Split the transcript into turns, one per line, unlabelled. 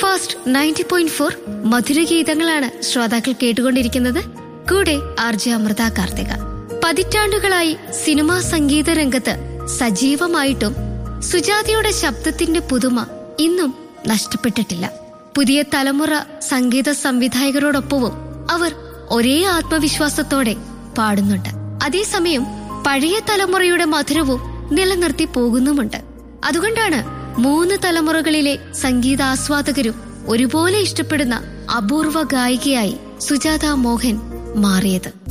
fast ninety point four മധുരഗീതങ്ങളാണ് ശ്രോതാക്കൾ കേട്ടുകൊണ്ടിരിക്കുന്നത് കൂടെ ആർ ജെ അമൃത കാർത്തിക പതിറ്റാണ്ടുകളായി സിനിമാ സംഗീത രംഗത്ത് സജീവമായിട്ടും സുജാതയുടെ ശബ്ദത്തിന്റെ പുതുമ ഇന്നും നഷ്ടപ്പെട്ടിട്ടില്ല പുതിയ തലമുറ സംഗീത സംവിധായകരോടൊപ്പവും അവർ ഒരേ ആത്മവിശ്വാസത്തോടെ പാടുന്നുണ്ട് അതേസമയം പഴയ തലമുറയുടെ മധുരവും നിലനിർത്തി പോകുന്നുമുണ്ട് അതുകൊണ്ടാണ് മൂന്ന് തലമുറകളിലെ സംഗീതാസ്വാദകരും ഒരുപോലെ ഇഷ്ടപ്പെടുന്ന അപൂർവ ഗായികയായി സുജാത മോഹൻ മാറിയത്